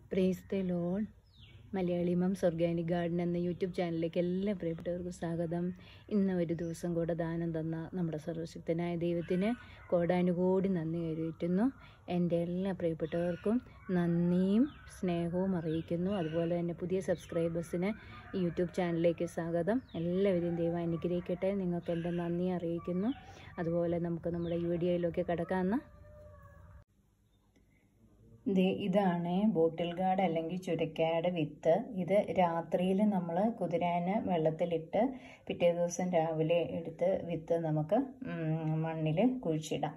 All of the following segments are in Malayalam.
Praise the lord Malayali mums organic garden എന്ന യൂട്യൂബ് ചാനലിലേക്ക് എല്ലാ പ്രിയപ്പെട്ടവർക്കും സ്വാഗതം ഇന്ന് ഒരു ദിവസം കൂടെ ദാനം തന്ന നമ്മുടെ സർവശക്തനായ ദൈവത്തിന് കോടാനുകോടി നന്ദി കരുതുന്നു എൻ്റെ എല്ലാ പ്രിയപ്പെട്ടവർക്കും നന്ദിയും സ്നേഹവും അറിയിക്കുന്നു അതുപോലെ തന്നെ പുതിയ സബ്സ്ക്രൈബേഴ്സിന് ഈ യൂട്യൂബ് ചാനലിലേക്ക് സ്വാഗതം എല്ലാവരെയും ദൈവം അനുഗ്രഹിക്കട്ടെ നിങ്ങൾക്ക് എൻ്റെ നന്ദി അറിയിക്കുന്നു അതുപോലെ നമുക്ക് നമ്മുടെ വീഡിയോയിലൊക്കെ കിടക്കാമെന്ന് ദേ ഇതാണ് ബോട്ടിൽ ഗാർഡ് അല്ലെങ്കിൽ ചുരക്കാട് വിത്ത് ഇത് രാത്രിയിൽ നമ്മൾ കുതിരാന് വെള്ളത്തിലിട്ട് പിറ്റേ ദിവസം രാവിലെ എടുത്ത് വിത്ത് നമുക്ക് മണ്ണിൽ കുഴിച്ചിടാം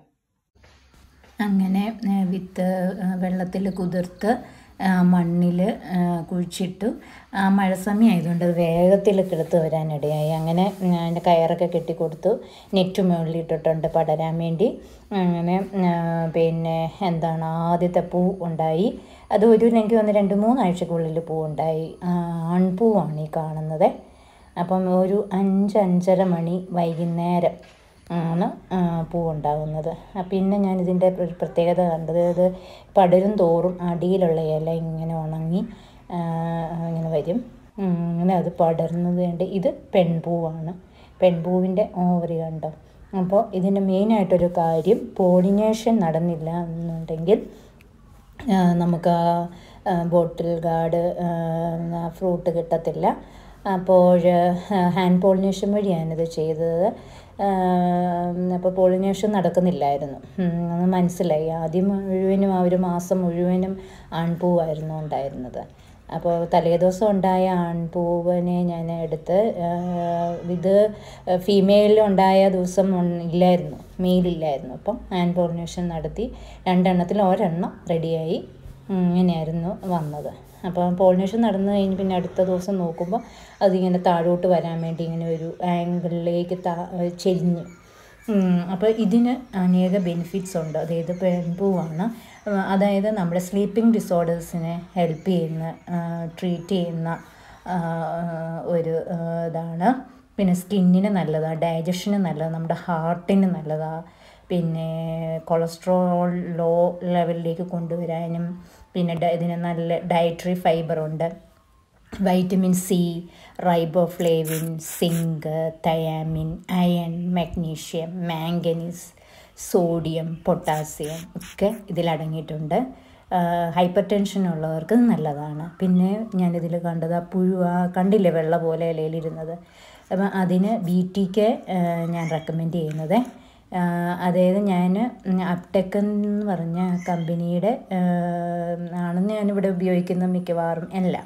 അങ്ങനെ വിത്ത് വെള്ളത്തിൽ കുതിർത്ത് മണ്ണിൽ കുഴിച്ചിട്ടു ആ മഴ സമയമായതുകൊണ്ട് അത് വേഗത്തിൽ കിളുത്ത് വരാനിടയായി അങ്ങനെ അതിൻ്റെ കയറൊക്കെ കെട്ടിക്കൊടുത്തു നെറ്റ് മുകളിലിട്ടിട്ടുണ്ട് പടരാൻ വേണ്ടി അങ്ങനെ പിന്നെ എന്താണ് ആദ്യത്തെ പൂ ഉണ്ടായി അത് ഒരു എനിക്ക് വന്ന് രണ്ട് മൂന്നാഴ്ചക്കുള്ളിൽ പൂ ഉണ്ടായി ആൺപൂവാണ് ഈ കാണുന്നത് അപ്പം ഒരു അഞ്ച് അഞ്ചര മണി വൈകുന്നേരം ആണ് പൂവുണ്ടാകുന്നത് പിന്നെ ഞാൻ ഇതിൻ്റെ ഒരു പ്രത്യേകത കണ്ടത് ഇത് പടരും തോറും അടിയിലുള്ള ഇല ഇങ്ങനെ ഉണങ്ങി ഇങ്ങനെ വരും അങ്ങനെ അത് പടർന്നത് കൊണ്ട് ഇത് പെൺപൂവാണ് പെൺപൂവിൻ്റെ ഓവറി കണ്ടോ അപ്പോൾ ഇതിൻ്റെ മെയിനായിട്ടൊരു കാര്യം പോളിനേഷൻ നടന്നില്ല എന്നുണ്ടെങ്കിൽ നമുക്ക് ബോട്ടിൽ ഗാർഡ് ഫ്രൂട്ട് കിട്ടത്തില്ല അപ്പോൾ ഹാൻഡ് പോളിനേഷൻ വഴിയാണിത് ചെയ്തത് അപ്പോൾ പോളിനേഷൻ നടക്കുന്നില്ലായിരുന്നു അത് മനസ്സിലായി ആദ്യം മുഴുവനും ആ ഒരു മാസം മുഴുവനും ആൺപൂവായിരുന്നു ഉണ്ടായിരുന്നത് അപ്പോൾ തലേദിവസം ഉണ്ടായ ആൺപൂവിനെ ഞാൻ എടുത്ത് ഇത് ഫീമെയിലുണ്ടായ ദിവസം ഇല്ലായിരുന്നു മെയിലില്ലായിരുന്നു അപ്പം ഹാൻഡ് പോളിനേഷൻ നടത്തി രണ്ടെണ്ണത്തിൽ ഒരെണ്ണം റെഡിയായി ഇങ്ങനെയായിരുന്നു വന്നത് അപ്പോൾ പോളിനേഷൻ നടന്നു കഴിഞ്ഞ് പിന്നെ അടുത്ത ദിവസം നോക്കുമ്പോൾ അതിങ്ങനെ താഴോട്ട് വരാൻ വേണ്ടി ഇങ്ങനെ ഒരു ആംഗിളിലേക്ക് താ ചെരിഞ്ഞ് അപ്പോൾ ഇതിന് അനേക ബെനിഫിറ്റ്സ് ഉണ്ട് അതായത് പെൺപൂവാണ് അതായത് നമ്മുടെ സ്ലീപ്പിംഗ് ഡിസോർഡേഴ്സിനെ ഹെൽപ്പ് ചെയ്യുന്ന ട്രീറ്റ് ചെയ്യുന്ന ഒരു ഇതാണ് പിന്നെ സ്കിന്നിന് നല്ലതാണ് ഡൈജഷന് നല്ലതാണ് നമ്മുടെ ഹാർട്ടിന് നല്ലതാണ് പിന്നെ കൊളസ്ട്രോൾ ലോ ലെവലിലേക്ക് കൊണ്ടുവരാനും പിന്നെ ഇതിന് നല്ല ഡയറ്ററി ഫൈബറുണ്ട് vitamin C riboflavin zinc thiamine iron magnesium manganese sodium potassium ഒക്കെ ഇതിലടങ്ങിയിട്ടുണ്ട് ഹൈപ്പർ ടെൻഷൻ ഉള്ളവർക്ക് നല്ലതാണ് പിന്നെ ഞാനിതിൽ കണ്ടത് ആ പുഴു ആ കണ്ടില്ലേ വെള്ള പോലെ ഇലയിലിരുന്നത് അപ്പം അതിന് ബി ടിക്ക് ഞാൻ റെക്കമെൻഡ് ചെയ്യുന്നത് അതായത് ഞാൻ അപ്ടെക് എന്ന് പറഞ്ഞ കമ്പനിയുടെ ആണ് ഞാനിവിടെ ഉപയോഗിക്കുന്ന മിക്കവാറും എല്ലാം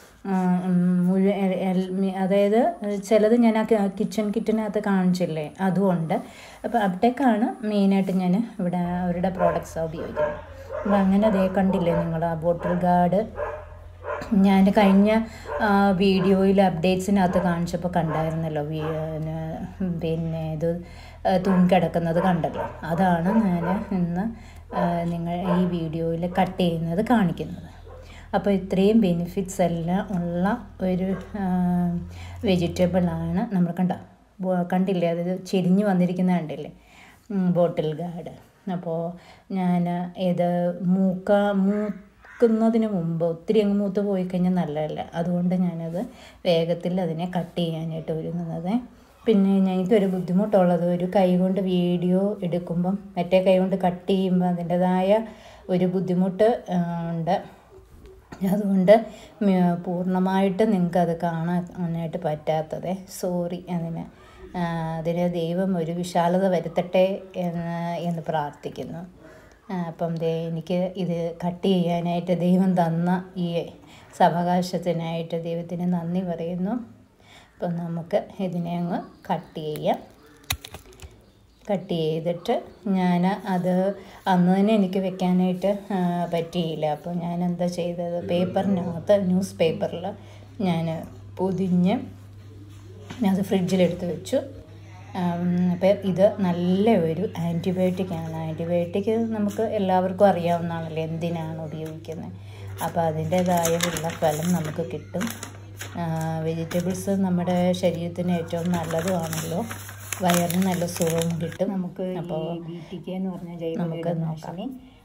മുഴുവൻ അതായത് ചിലത് ഞാൻ ആ കിച്ചൺ കിറ്റിനകത്ത് കാണിച്ചില്ലേ അതുകൊണ്ട് അപ്പോൾ അപ്ടെക്കാണ് മെയിനായിട്ട് ഞാൻ ഇവിടെ അവരുടെ പ്രോഡക്റ്റ്സാണ് ഉപയോഗിക്കുന്നത് അപ്പോൾ അങ്ങനെ അതേ കണ്ടില്ലേ നിങ്ങൾ ആ ബോട്ടിൽ ഗാർഡ് ഞാൻ കഴിഞ്ഞ വീഡിയോയിൽ അപ്ഡേറ്റ്സിനകത്ത് കാണിച്ചപ്പോൾ കണ്ടായിരുന്നല്ലോ പിന്നെ ഇത് തൂങ്ങിക്കിടക്കുന്നത് കണ്ടല്ലോ അതാണ് ഞാൻ ഇന്ന് നിങ്ങൾ ഈ വീഡിയോയിൽ കട്ട് ചെയ്യുന്നത് കാണിക്കുന്നത് അപ്പോൾ ഇത്രയും ബെനിഫിറ്റ്സ് എല്ലാം ഉള്ള ഒരു വെജിറ്റബിളാണ് നമ്മൾ കണ്ട കണ്ടില്ലേ അത് ചെരിഞ്ഞ് വന്നിരിക്കുന്ന കണ്ടില്ലേ ബോട്ടിൽ ഗാർഡ് അപ്പോൾ ഞാൻ ഇത് മൂക്ക മൂക്കുന്നതിന് മുമ്പ് ഒത്തിരി അങ്ങ് മൂത്ത് പോയി കഴിഞ്ഞാൽ നല്ലതല്ല അതുകൊണ്ട് ഞാനത് വേഗത്തിൽ അതിനെ കട്ട് ചെയ്യാനായിട്ട് ഒരുങ്ങുന്നത് പിന്നെ എനിക്കൊരു ബുദ്ധിമുട്ടുള്ളത് ഒരു കൈ കൊണ്ട് വീഡിയോ എടുക്കുമ്പം മറ്റേ കൈ കൊണ്ട് കട്ട് ചെയ്യുമ്പോൾ അതിൻ്റെതായ ഒരു ബുദ്ധിമുട്ട് ഉണ്ട് അതുകൊണ്ട് പൂർണ്ണമായിട്ട് നിങ്ങൾക്ക് അത് കാണാനായിട്ട് പറ്റാത്തത് സോറി അതിന് അതിന് ദൈവം ഒരു വിശാലത വരുത്തട്ടെ എന്ന് എന്ന് പ്രാർത്ഥിക്കുന്നു അപ്പം ദേ എനിക്ക് ഇത് കട്ട് ചെയ്യാനായിട്ട് ദൈവം തന്ന ഈ സവകാശത്തിനായിട്ട് ദൈവത്തിന് നന്ദി പറയുന്നു അപ്പം നമുക്ക് ഇതിനെ അങ്ങ് കട്ട് ചെയ്യാം കട്ട് ചെയ്തിട്ട് ഞാൻ അത് അന്ന് തന്നെ എനിക്ക് വെക്കാനായിട്ട് പറ്റിയില്ല അപ്പോൾ ഞാൻ എന്താ ചെയ്തത് പേപ്പറിനകത്ത് ന്യൂസ് പേപ്പറിൽ ഞാൻ പൊതിഞ്ഞ് അത് ഫ്രിഡ്ജിലെടുത്ത് വെച്ചു അപ്പോൾ ഇത് നല്ല ഒരു ആൻറ്റിബയോട്ടിക്കാണ് ആൻറ്റിബയോട്ടിക് നമുക്ക് എല്ലാവർക്കും അറിയാവുന്നതാണല്ലോ എന്തിനാണ് ഉപയോഗിക്കുന്നത് അപ്പോൾ അതിൻ്റേതായുള്ള ഫലം നമുക്ക് കിട്ടും വെജിറ്റബിൾസ് നമ്മുടെ ശരീരത്തിന് ഏറ്റവും നല്ലതുമാണല്ലോ വയറിന് നല്ല സുഖവും കിട്ടും നമുക്ക് അപ്പോൾ ബി ടി കെ എന്ന് പറഞ്ഞ ജൈവ നമുക്ക് കീടനാശിനി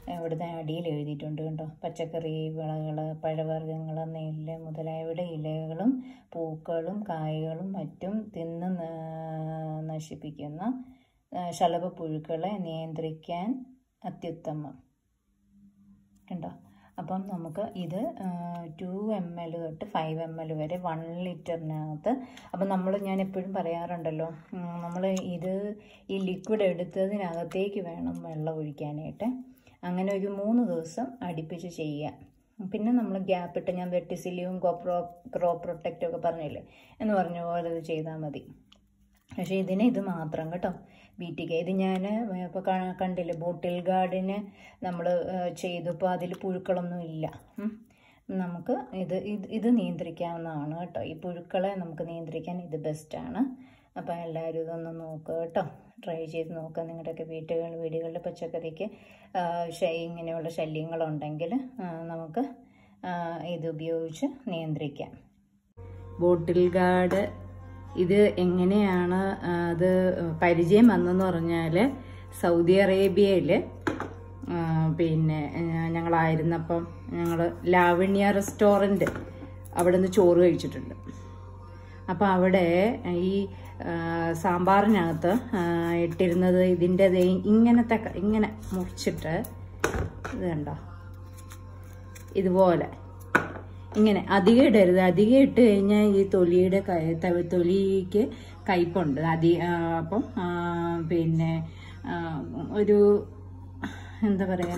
ഇവിടുത്തെ അടിയിൽ എഴുതിയിട്ടുണ്ട് കണ്ടോ പച്ചക്കറി വിളകൾ പഴവർഗ്ഗങ്ങൾ നെല്ല് മുതലായവയുടെ ഇലകളും പൂക്കളും കായകളും മറ്റും തിന്ന് ന- നശിപ്പിക്കുന്ന ആ, ശലഭപ്പുഴുക്കളെ നിയന്ത്രിക്കാൻ അത്യുത്തമം കണ്ടോ അപ്പം നമുക്ക് ഇത് ടു എം എൽ തൊട്ട് ഫൈവ് എം എൽ വരെ വൺ ലിറ്ററിനകത്ത് അപ്പം നമ്മൾ ഞാൻ എപ്പോഴും പറയാറുണ്ടല്ലോ നമ്മൾ ഇത് ഈ ലിക്വിഡ് എടുത്തതിനകത്തേക്ക് വേണം വെള്ളം ഒഴിക്കാനായിട്ട് അങ്ങനെ ഒരു മൂന്ന് ദിവസം അടുപ്പിച്ച് ചെയ്യുക പിന്നെ നമ്മൾ ഗ്യാപ്പ് ഇട്ട് ഞാൻ വെട്ടിസിലിയും കോപ്രോ ക്രോ പ്രൊട്ടക്റ്റും ഒക്കെ പറഞ്ഞില്ലേ എന്ന് പറഞ്ഞ പോലെ ഇത് ചെയ്താൽ മതി പക്ഷേ ഇതിന് ഇത് മാത്രം കേട്ടോ ബി ടി കെ ഇത് ഞാൻ ഇപ്പോൾ കണ്ടില്ലേ ബോട്ടിൽ ഗാർഡിന് നമ്മൾ ചെയ്തപ്പോൾ അതിൽ പുഴുക്കളൊന്നും ഇല്ല ഉം. നമുക്ക് ഇത് ഇത് ഇത് നിയന്ത്രിക്കാവുന്നതാണ് കേട്ടോ ഈ പുഴുക്കളെ നമുക്ക് നിയന്ത്രിക്കാൻ ഇത് ബെസ്റ്റാണ് അപ്പോൾ എല്ലാവരും ഇതൊന്ന് നോക്കുക കേട്ടോ ട്രൈ ചെയ്ത് നോക്കുക നിങ്ങളുടെയൊക്കെ വീട്ടുകൾ വീടുകളിൽ പച്ചക്കറിക്ക് ആ, ശ- ഇങ്ങനെയുള്ള ശല്യങ്ങളുണ്ടെങ്കിൽ ആ, നമുക്ക് ആ, ഇത് ഉപയോഗിച്ച് നിയന്ത്രിക്കാം ബോട്ടിൽ ഗാർഡ് ഇത് എങ്ങനെയാണ് ആ, അത് പരിചയം വന്നെന്ന് പറഞ്ഞാൽ സൗദി അറേബ്യയിൽ പിന്നെ ആ, ഞങ്ങളായിരുന്നപ്പം ഞങ്ങൾ ലാവണ്യ റെസ്റ്റോറൻറ്റ് അവിടെ നിന്ന് ചോറ് കഴിച്ചിട്ടുണ്ട് അപ്പോൾ അവിടെ ഈ ആ, സാമ്പാറിനകത്ത് ആ, ഇട്ടിരുന്നത് ഇതിൻ്റെ ദേ ഇങ്ങനത്തെ ക- ഇങ്ങനെ മുറിച്ചിട്ട് ഇത് കണ്ടോ ഇതുപോലെ ഇങ്ങനെ അധികം ഇടരുത് അധികം ഇട്ട് കഴിഞ്ഞാൽ ഈ തൊലിയുടെ ക- ത- തൊലിക്ക് കയ്പുണ്ട് അധി ആ, അപ്പം ആ, പിന്നെ ആ, ഒരു എന്താ പറയാ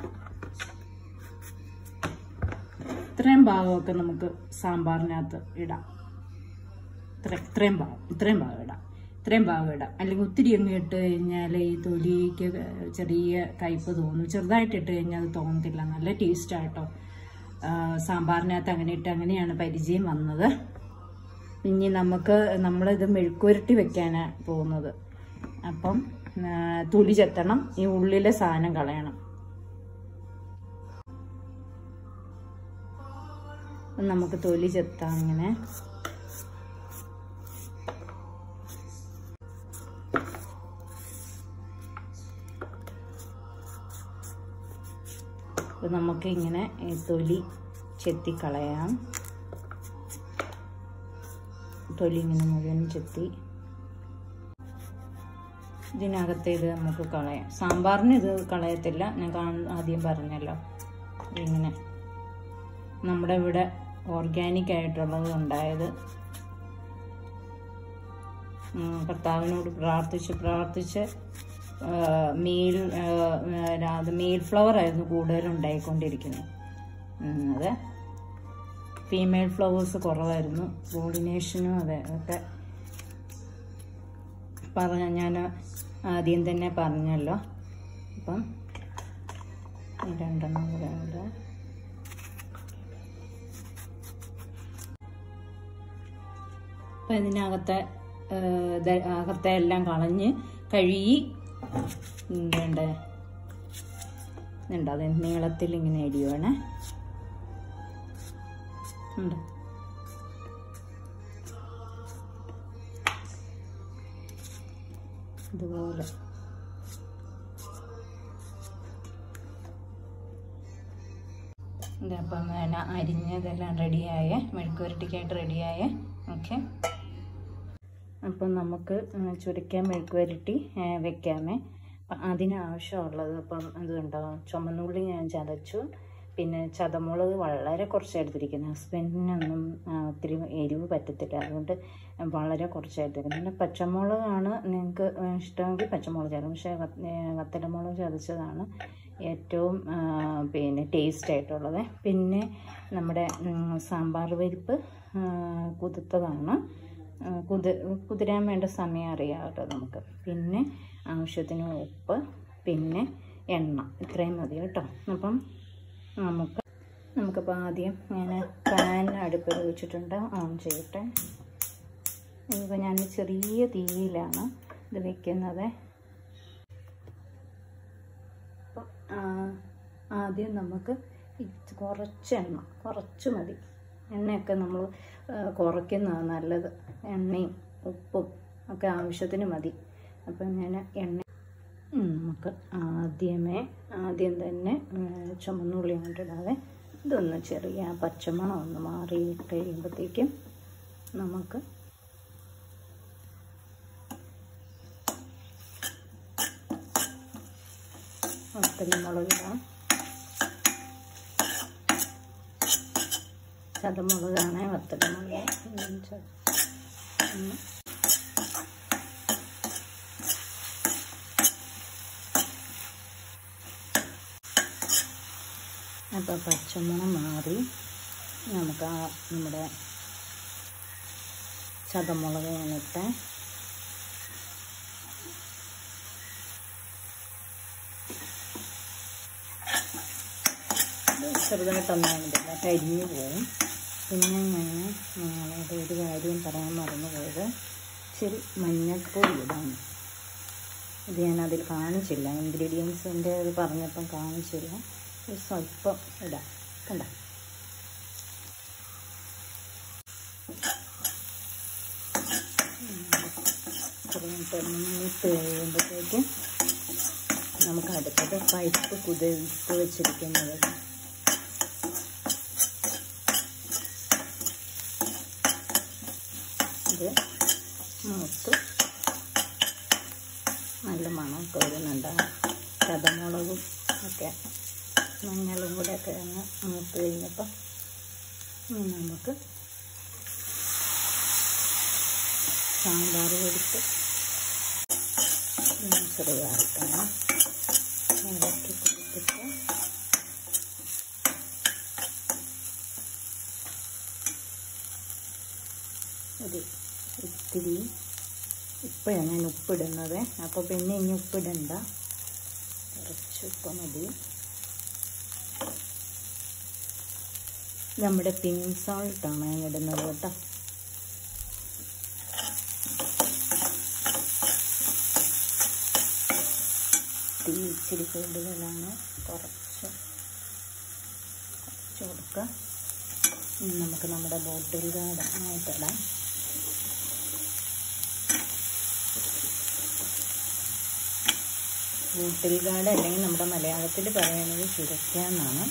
ഇത്രയും ഭാഗമൊക്കെ നമുക്ക് സാമ്പാറിനകത്ത് ഇടാം ഇത്ര ഇത്രയും ഭാഗം ഇത്രയും ഭാഗം ഇടാം ഇത്രയും ഭാഗം ഇടാം അല്ലെങ്കിൽ ഒത്തിരി അങ്ങ് ഇട്ട് കഴിഞ്ഞാൽ ഈ തൊലിക്ക് ചെറിയ കയ്പ് തോന്നും ചെറുതായിട്ട് ഇട്ട് കഴിഞ്ഞാൽ അത് തോന്നത്തില്ല നല്ല ടേസ്റ്റായിട്ടോ സാമ്പാറിനകത്ത് അങ്ങനെ ഇട്ട് അങ്ങനെയാണ് പരിചയം വന്നത് ഇനി നമുക്ക് നമ്മളിത് മെഴുക്കുരട്ടി വെക്കാനാണ് പോകുന്നത് അപ്പം ആ, തൊലി ചെത്തണം ഈ ഉള്ളിലെ സാധനം കളയണം അപ്പം നമുക്ക് തൊലി ചെത്താം ഇങ്ങനെ അപ്പം നമുക്ക് ഇങ്ങനെ ഈ തൊലി ചെത്തിക്കളയാം തൊലി ഇങ്ങനെ മുഴുവൻ ചെത്തി ഇതിനകത്ത് ഇത് നമുക്ക് കളയാം സാമ്പാറിന് ഇത് കളയത്തില്ല ഞാൻ കാ- ആദ്യം പറഞ്ഞല്ലോ ഇങ്ങനെ നമ്മുടെ ഇവിടെ ഓർഗാനിക് ആയിട്ടുള്ളത് ഉണ്ടായത് ഉം, കർത്താവിനോട് പ്രാർത്ഥിച്ച് പ്രാർത്ഥിച്ച് ആ, മീൽ ആ, ആ, അത് മീൽ ഫ്ലവർ ആയിരുന്നു കൂടുതലും ഉണ്ടായിക്കൊണ്ടിരിക്കുന്നത് ഉം, അതെ ഫീമെയിൽ ഫ്ലവേഴ്സ് കുറവായിരുന്നു പോളിനേഷനും അതെ അതൊക്കെ പറഞ്ഞ ഞാൻ ആദ്യം തന്നെ പറഞ്ഞല്ലോ അപ്പം ഈ രണ്ടെണ്ണം കൂടെ ഉണ്ട് അപ്പം ഇതിനകത്തെ ആ, ഇത് അകത്തെ എല്ലാം കളഞ്ഞ് കഴുകി ഉം, വേണ്ടേ ഉണ്ട് അത് നീളത്തിൽ ഇങ്ങനെ അരിയുവാണേ ഉണ്ട് ഇതുപോലെ ഇത് അപ്പം ഞാൻ അരിഞ്ഞതെല്ലാം റെഡിയായ മെഴുക്കുവരട്ടിക്കായിട്ട് റെഡിയായ ഓക്കെ അപ്പം നമുക്ക് ഉം, ചുരുക്കാൻ മെഴുക്കുവരട്ടി ഏ, വെക്കാമേ അപ്പം അതിനാവശ്യമുള്ളത് അപ്പം അത് കണ്ടോ ചുമന്നുള്ളി ഞാൻ ചതച്ചു പിന്നെ ചതമുളക് വളരെ കുറച്ച് എടുത്തിരിക്കുന്നത് ഹസ്ബൻഡിനൊന്നും ആ, ഒത്തിരി എരിവ് പറ്റത്തില്ല അതുകൊണ്ട് വളരെ കുറച്ച് എടുത്തിരിക്കുന്നത് പിന്നെ പച്ചമുളകാണ് നിങ്ങൾക്ക് ഇഷ്ടമെങ്കിൽ പച്ചമുളക് ചേർക്കും പക്ഷേ വത്ത- ഏ, വത്തലമുളക് ചതച്ചതാണ് ഏറ്റവും ആ, പിന്നെ ടേസ്റ്റ് ആയിട്ടുള്ളത് പിന്നെ നമ്മുടെ ഉം, സാമ്പാർ പരിപ്പ് ആ, കുതിർത്തതാണ് ആ, കുതി കുതിരാൻ വേണ്ട സമയം അറിയാം കേട്ടോ നമുക്ക് പിന്നെ ആവശ്യത്തിന് ഉപ്പ് പിന്നെ എണ്ണ ഇത്രയും മതി കേട്ടോ അപ്പം നമുക്ക് നമുക്കപ്പോൾ ആദ്യം ഞാൻ പാൻ അടുപ്പിൽ വെച്ചിട്ടുണ്ട് ഓൺ ചെയ്യട്ടെ ഇതിപ്പോൾ ഞാൻ ചെറിയ തീയിലാണ് ഇത് വെക്കുന്നത് അപ്പം ആ, ആദ്യം നമുക്ക് ഇത് കുറച്ച് എണ്ണ കുറച്ച് മതി എണ്ണയൊക്കെ നമ്മൾ കുറയ്ക്കുന്നതാണ് നല്ലത് എണ്ണയും ഉപ്പും ഒക്കെ ആവശ്യത്തിന് മതി അപ്പം ഞാൻ എണ്ണ ഉം, നമുക്ക് ആദ്യമേ ആദ്യം തന്നെ ചുമന്നുള്ളി അങ്ങോട്ട് ഇടാതെ ഇതൊന്ന് ചെറിയ പച്ചമണം ഒന്ന് മാറി കഴിയുമ്പോഴത്തേക്കും നമുക്ക് വത്തലിമുളക് ഇടാം ചതമുളകാണ് വത്തലിമുളക് ഒന്ന് അപ്പോൾ പച്ചമണം മാറി നമുക്ക് ആ നമ്മുടെ ചതമുളക് ഞാനിട്ട് ചെറുതായിട്ടൊന്നും വേണ്ടില്ല കരിഞ്ഞു പോവും പിന്നെ ഞാൻ നിങ്ങളോട് ഒരു കാര്യം പറയാൻ മറന്നു പോയത് ഇച്ചിരി മഞ്ഞൾപ്പൊടി ഇടാം ഇത് ഞാൻ അതിൽ കാണിച്ചില്ല ഇൻഗ്രീഡിയൻസിൻ്റെ ഇത് പറഞ്ഞപ്പം കാണിച്ചില്ല ഒരു സ്വല്പം ഇടാം കണ്ട മൂത്ത് കഴിയുമ്പോഴത്തേക്കും നമുക്ക് അടുത്തത് പരിപ്പ് കുതിർത്ത് വെച്ചിരിക്കുന്നത് ഇത് മൂത്ത് നല്ല മണമൊക്കെ വരുന്നുണ്ട് ചതമുളകും ഒക്കെ മഞ്ഞളും കൂടെ ഒക്കെ അങ്ങ് മൂത്ത് കഴിഞ്ഞപ്പോൾ നമുക്ക് സാമ്പാർ കൊടുത്ത് ചെറുതായിട്ടാണ് ഇളക്കി കൊടുത്തിട്ട് ഒരു ഇത്തിരി ഇപ്പോഴാണ് ഞാൻ ഉപ്പിടുന്നത് അപ്പോൾ പിന്നെ ഇനി ഉപ്പിടണ്ട കുറച്ച് ഉപ്പ് മതി നമ്മുടെ പിങ്ക് സോൾട്ടാണ് ഞാൻ ഇടുന്നത് കേട്ടോ തീ ഇച്ചിരി കൂടുതലാണ് കുറച്ച് കുറച്ച് കൊടുക്കുക ഇനി നമുക്ക് നമ്മുടെ ബോട്ടിൽ ഗാർഡ് ആയിട്ടിടാം ബോട്ടിൽ ഗാർഡ് അല്ലെങ്കിൽ നമ്മുടെ മലയാളത്തിൽ പറയുന്നത് ചുരക്ക എന്നാണ്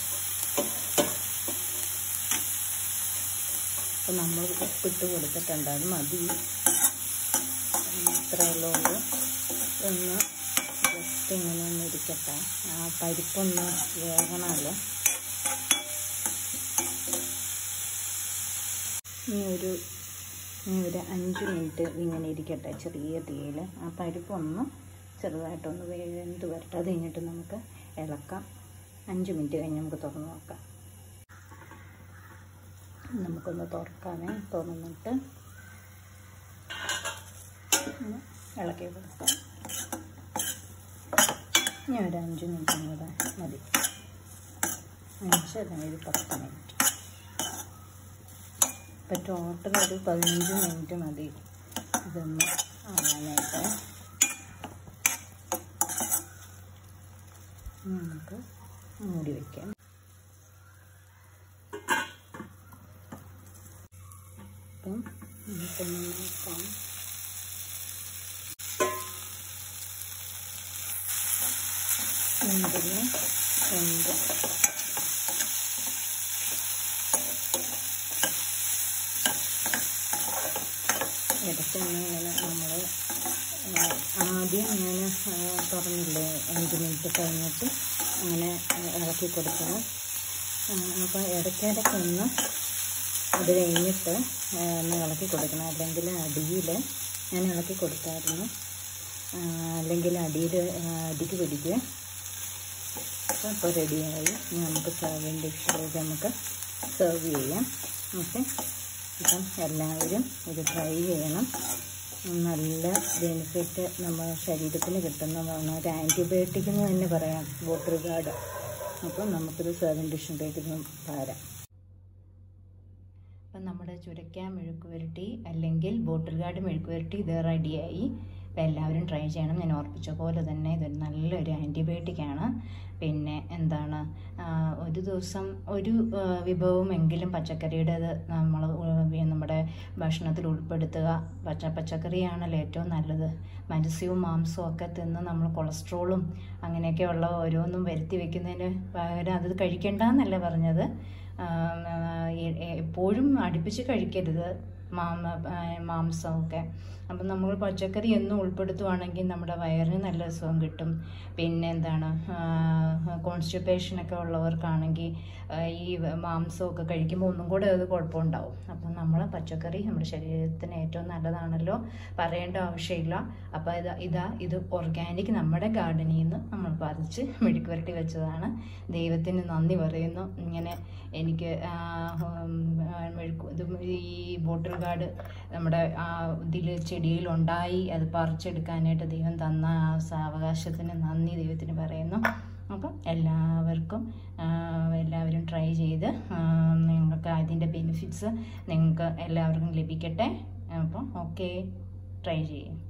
അപ്പോൾ നമ്മൾ ഉപ്പിട്ട് കൊടുത്തിട്ടുണ്ട് അത് മതി ഇത്രയല്ലേ ഉള്ളൂ ഒന്ന് ജസ്റ്റ് ഇങ്ങനെ ഒന്ന് ഇരിക്കട്ടെ ആ പരിപ്പൊന്ന് വേകണമല്ലോ ഇനി ഒരു ഇനി ഒരു അഞ്ച് മിനിറ്റ് ഇങ്ങനെ ഇരിക്കട്ടെ ചെറിയ തീയിൽ ആ പരിപ്പൊന്ന് ചെറുതായിട്ടൊന്ന് വെന്ത് വരട്ടെ അത് കഴിഞ്ഞിട്ട് നമുക്ക് ഇളക്കാം അഞ്ച് മിനിറ്റ് കഴിഞ്ഞ് നമുക്ക് തുറന്ന് നോക്കാം നമുക്കൊന്ന് തുറക്കാമേ തുറന്നിട്ട് ഇളക്കി കൊടുക്കാം ഇനി ഒരു അഞ്ച് മിനിറ്റും കൂടെ മതി അഞ്ച് അല്ലെങ്കിൽ ഒരു പത്ത് മിനിറ്റ് ഇപ്പം ടോട്ടൽ ഒരു പതിനഞ്ച് മിനിറ്റ് മതി ഇതൊന്ന് ആവാനായിട്ട് നമുക്ക് മൂടി വയ്ക്കാം അപ്പം നമുക്കൊന്ന് നോക്കാം മുന്തിരി ഉണ്ട് ഇടയ്ക്കൊന്ന് ഇങ്ങനെ നമ്മൾ ആദ്യം അങ്ങനെ പറഞ്ഞില്ലേ അഞ്ച് മിനിറ്റ് കഴിഞ്ഞിട്ട് അങ്ങനെ ഇളക്കി കൊടുക്കണം അപ്പോൾ ഇടയ്ക്കിടയ്ക്കൊന്ന് അത് കഴിഞ്ഞിട്ട് ഒന്ന് ഇളക്കി കൊടുക്കണം അല്ലെങ്കിൽ അടിയിൽ ഞാൻ ഇളക്കി കൊടുത്തായിരുന്നു അല്ലെങ്കിൽ അടിയിൽ അടിക്ക് പിടിക്കുക അപ്പോൾ റെഡിയായി ഇനി നമുക്ക് സെർവിങ് ഡിഷിലേക്ക് നമുക്ക് സെർവ് ചെയ്യാം ഓക്കെ അപ്പം എല്ലാവരും ഇത് ട്രൈ ചെയ്യണം നല്ല ബെനിഫിറ്റ് നമ്മുടെ ശരീരത്തിന് കിട്ടുന്നതാണ് ഒരു ആൻറ്റിബയോട്ടിക് എന്ന് തന്നെ പറയാം വാട്ടർ ഗാർഡ് അപ്പം നമുക്കിത് സെർവിങ് ഡിഷിലേക്ക് പാരാം അപ്പം നമ്മുടെ ചുരക്ക മെഴുക്ക് പുരട്ടി അല്ലെങ്കിൽ ബോട്ടിൽ ഗാർഡ് മെഴുക്ക് പുരട്ടി ഇത് റെഡിയായി അപ്പോൾ എല്ലാവരും ട്രൈ ചെയ്യണം ഞാൻ ഓർപ്പിച്ച പോലെ തന്നെ ഇതൊരു നല്ലൊരു ആൻറ്റിബയോട്ടിക്കാണ് പിന്നെ എന്താണ് ആ, ഒരു ദിവസം ഒരു ആ, വിഭവമെങ്കിലും പച്ചക്കറിയുടേത് നമ്മൾ നമ്മുടെ ഭക്ഷണത്തിൽ ഉൾപ്പെടുത്തുക പച്ച പച്ചക്കറിയാണല്ലോ ഏറ്റവും നല്ലത് മത്സ്യവും മാംസവും ഒക്കെ തിന്ന് നമ്മൾ കൊളസ്ട്രോളും അങ്ങനെയൊക്കെയുള്ള ഓരോന്നും വരുത്തി വെക്കുന്നതിന് പകരം അത് കഴിക്കണ്ടെന്നല്ല പറഞ്ഞത് ആ, ആ, എ- എ- എപ്പോഴും അടുപ്പിച്ച് കഴിക്കരുത് മാമ ആ, മാംസമൊക്കെ അപ്പം നമ്മൾ പച്ചക്കറി എന്നും ഉൾപ്പെടുത്തുവാണെങ്കിൽ നമ്മുടെ വയറിന് നല്ല സുഖം കിട്ടും പിന്നെ എന്താണ് കോൺസ്റ്റിപ്പേഷനൊക്കെ ഉള്ളവർക്കാണെങ്കിൽ ആ, ഈ മാംസമൊക്കെ കഴിക്കുമ്പോൾ ഒന്നും കൂടെ അത് കുഴപ്പമുണ്ടാവും അപ്പം നമ്മൾ പച്ചക്കറി നമ്മുടെ ശരീരത്തിന് ഏറ്റവും നല്ലതാണല്ലോ പറയേണ്ട ആവശ്യമില്ല അപ്പോൾ ഇതാ ഇതാ ഇത് ഓർഗാനിക് നമ്മുടെ ഗാർഡനിൽ നിന്ന് നമ്മൾ പറിച്ച് മെഴുക്ക് പുരട്ടി വെച്ചതാണ് ദൈവത്തിന് നന്ദി പറയുന്നു ഇങ്ങനെ എനിക്ക് ആ, ഉം, ആ, മെഴുക്ക് ഇത് ഈ ബോട്ടിൽ ഗാർഡ് നമ്മുടെ ആ ഇതിൽ ചെടിയിലുണ്ടായി അത് പറിച്ചെടുക്കാനായിട്ട് ദൈവം തന്ന ആ സാവകാശത്തിന് നന്ദി ദൈവത്തിന് പറയുന്നു അപ്പം എല്ലാവർക്കും ആ, എല്ലാവരും ട്രൈ ചെയ്ത് ആ, നിങ്ങൾക്ക് അതിൻ്റെ ബെനിഫിറ്റ്സ് നിങ്ങൾക്ക് എല്ലാവർക്കും ലഭിക്കട്ടെ അപ്പം ഓക്കെ ട്രൈ ചെയ്യും